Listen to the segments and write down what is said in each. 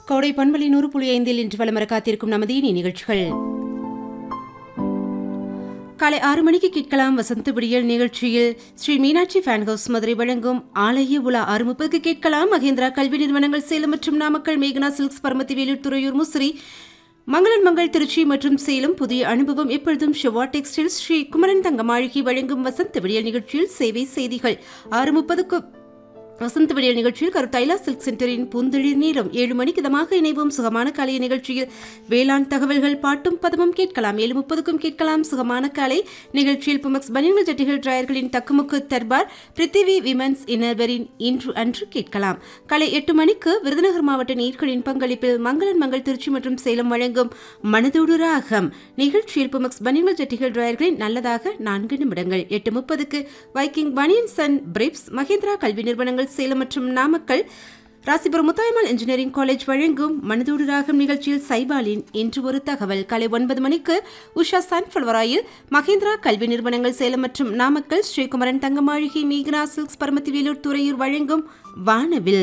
கோடை பண்பலி நூறு புள்ளி ஐந்தில் இன்று வளமர காத்திருக்கும் நமது இனி நிகழ்ச்சிகள் காலை ஆறு மணிக்கு கேட்கலாம் வசந்த விடியல் நிகழ்ச்சியில் ஸ்ரீ மீனாட்சி ஃபேன் ஹவுஸ் மதுரை வழங்கும் ஆலய உலா ஆறு முப்பதுக்கு கேட்கலாம் மகேந்திரா கல்வி நிறுவனங்கள் சேலம் மற்றும் நாமக்கல் மேகனா சில்க்ஸ் பரமத்தி வேலூர் துறையூர் முசிறி மங்களன் மங்கள் திருச்சி மற்றும் சேலம் புதிய அனுபவம் எப்பொழுதும் ஷிவா டெக்ஸ்டைல்ஸ் ஸ்ரீ குமரன் தங்க மாளிகை வழங்கும் வசந்த விடியல் நிகழ்ச்சியில் சேவை செய்திகள் ஆறு முப்பதுக்கு வசந்த விடியல் நிகழ்ச்சியில் கருத்தைலா சில்க் சென்டரின் பூந்தளிர் நேரம் ஏழு மணிக்கு இதமாக இணைவோம் சுகமான காலை நிகழ்ச்சியில் வேளாண் தகவல்கள் பாட்டும் பதமும் கேட்கலாம் ஏழு முப்பதுக்கும் கேட்கலாம் சுகமான காலை நிகழ்ச்சியில் புமக்ஸ் பனியன்கள் ஜட்டிகள் டிராயர்களின் தக்குமுக்கு தர்பார் பிருத்திவி விமன்ஸ் இன்னர்வரின் இன்று அன்று கேட்கலாம் காலை எட்டு மணிக்கு விருதுநகர் மாவட்ட நீர்களின் பங்களிப்பில் மங்களன் மங்கள் திருச்சி மற்றும் சேலம் வழங்கும் மனதோடு ராகம் நிகழ்ச்சியில் புமக்ஸ் பனியன்கள் ஜட்டிகள் டிராயர்களின் நல்லதாக நான்கு நிமிடங்கள் எட்டு முப்பதுக்கு வைக்கிங் பனியன் சன் பிரிப்ஸ் மகேந்திரா கல்வி நிறுவனங்கள் சேலம் மற்றும் நாமக்கல் ராசிபுரம் முத்தாயம்மாள் இன்ஜினியரிங் காலேஜ் வழங்கும் மனதோடு ராகம் நிகழ்ச்சியில் சைபாலின் இன்று ஒரு தகவல் காலை ஒன்பது மணிக்கு உஷா சன்ஃபல்வராயில் மகேந்திரா கல்வி நிறுவனங்கள் சேலம் மற்றும் நாமக்கல் ஸ்ரீகுமரன் தங்கமாளிகை மீகனா சில்க்ஸ் பரமத்தி வேலூர் துறையூர் வழங்கும் வானவில்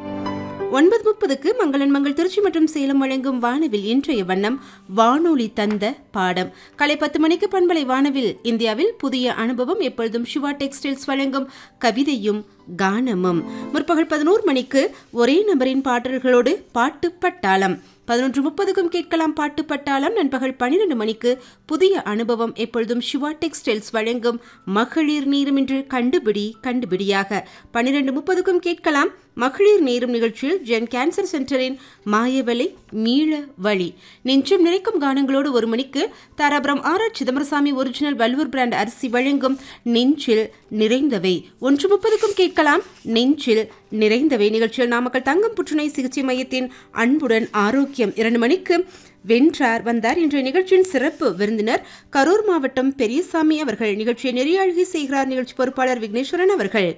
ஒன்பது முப்பதுக்கு மங்களன் மங்கள் திருச்சி மற்றும் சேலம் வழங்கும் வானவில் இன்றைய வண்ணம் வானொலி தந்த பாடம் காலை பத்து மணிக்கு பண்பலை வானவில் இந்தியாவில் புதிய அனுபவம் எப்பொழுதும் சிவா டெக்ஸ்டைல்ஸ் வழங்கும் கவிதையும் கானமும் முற்பகல் பதினோரு மணிக்கு ஒரே நபரின் பாடல்களோடு பாட்டு பட்டாளம் பதினொன்று முப்பதுக்கும் கேட்கலாம் பாட்டு பட்டாளம் நண்பகல் பன்னிரண்டு மணிக்கு புதிய அனுபவம் எப்பொழுதும் சிவா டெக்ஸ்டைல்ஸ் வழங்கும் மகளிர் நீரும் இன்று கண்டுபிடி கண்டுபிடியாக பன்னிரண்டு முப்பதுக்கும் கேட்கலாம் மகளிர் நேரும் நிகழ்ச்சியில் ஜென் கேன்சர் சென்டரின் மாயவலை மீள வழி நெஞ்சம் நிறைக்கும் கானங்களோடு ஒரு மணிக்கு Dharapuram R R Chidambarasamy original வல்வூர் பிராண்ட் அரிசி வழங்கும் நெஞ்சில் நிறைந்தவை ஒன்று முப்பதுக்கும் கேட்கலாம் நெஞ்சில் நிறைந்தவை நிகழ்ச்சியில் நாமக்கல் தங்கம் புற்றுநோய் சிகிச்சை மையத்தின் அன்புடன் ஆரோக்கியம் இரண்டு மணிக்கு வென்றார் வந்தார் இன்றைய நிகழ்ச்சியின் சிறப்பு விருந்தினர் கரூர் மாவட்டம் பெரியசாமி அவர்கள் நிகழ்ச்சியை நெறியாழ்கை செய்கிறார் நிகழ்ச்சி பொறுப்பாளர் விக்னேஸ்வரன் அவர்கள்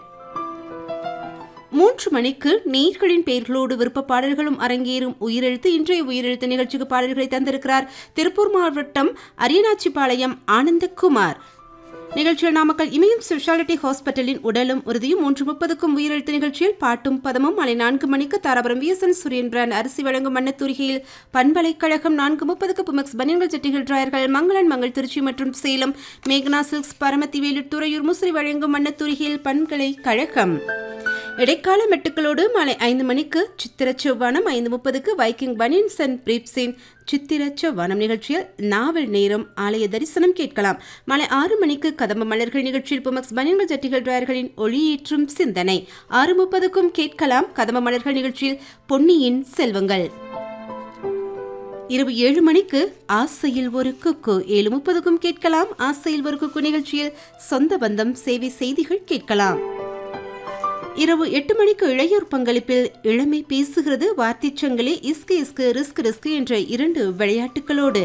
மூன்று மணிக்கு நீர்களின் பெயர்களோடு விருப்ப பாடல்களும் அரங்கேறும் உயிரெழுத்து இன்றைய உயிரெழுத்து நிகழ்ச்சிக்கு பாடல்களை தந்திருக்கிறார் திருப்பூர் மாவட்டம் அரியநாச்சிபாளையம் ஆனந்தகுமார் நிகழ்ச்சியில் நாமக்கல் இமயம் ஸ்பெஷாலிட்டி ஹாஸ்பிட்டலின் உடலும் உறுதியும் மூன்று முப்பதுக்கும் உயிரெழுத்து நிகழ்ச்சியில் பாட்டும் பதமும் மாலை நான்கு மணிக்கு தாராபுரம் விஎஸ்என் சூரியன் பிராண்ட் அரிசி வழங்கும் மண்ணத்தூரிகையில் பண்பலைக்கழகம் நான்கு முப்பதுக்கு புமக்ஸ் பனியன்கள் ஜட்டிகள் டிராயர்கள் மங்களன் மங்கள் திருச்சி மற்றும் சேலம் மேகனா சில்க்ஸ் பரமத்தி வேலூர் துறையூர் முசிறி வழங்கும் மண்ணத்தூரிகையில் பண்பலை கழகம் இடைக்கால மெட்டுக்களோடு மாலை ஐந்து மணிக்கு சித்திர செவ்வானம் ஐந்து முப்பதுக்கு வைக்கிங் பனியன்ஸ் அண்ட் பிரீப்ஸின் சித்திர செவ்வானம் நிகழ்ச்சியில் நாவல் நேரம் ஆலய தரிசனம் கேட்கலாம் மாலை ஆறு மணிக்கு கதம்ப மலர்கள் நிகழ்ச்சியில் புமக்ஸ் பனியன்கள் ஜட்டிகள் டிராயர்களின் ஒளியேற்றும் சிந்தனை ஆறு முப்பதுக்கும் கேட்கலாம் கதம்ப மலர்கள் நிகழ்ச்சியில் பொன்னியின் செல்வங்கள் இரவு ஏழு மணிக்கு ஆசையில் ஒரு குக்கு ஏழு முப்பதுக்கும் கேட்கலாம் ஆசையில் ஒரு குக்கு நிகழ்ச்சியில் சொந்த பந்தம் சேவை செய்திகள் கேட்கலாம் இரவு எட்டு மணிக்கு இளையோர் பங்களிப்பில் இளமை பேசுகிறது வார்த்தைச்சங்கிலே இஸ்கு இஸ்கு ரிஸ்க் ரிஸ்க் என்ற இரண்டு விளையாட்டுகளோடு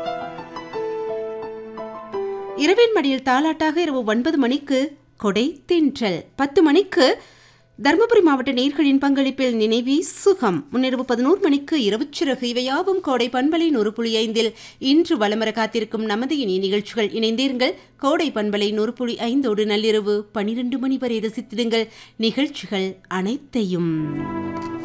இரவின் மடியில் தாலாட்டாக இரவு ஒன்பது மணிக்கு கொடை தென்றல் பத்து மணிக்கு தருமபுரி மாவட்ட நேர்களின் பங்களிப்பில் நினைவி சுகம் முன்னிரவு பதினோரு மணிக்கு இரவுச்சிறகு இவையாவும் கோடை பண்பலை நூறு புள்ளி ஐந்தில் இன்று வளமர காத்திருக்கும் நமது இனிய நிகழ்ச்சிகள் இணைந்தீர்கள் கோடை பண்பலை நூறு புள்ளி ஐந்தோடு நள்ளிரவு பனிரெண்டு மணி வரை ரசித்திடுங்கள் நிகழ்ச்சிகள் அனைத்தையும்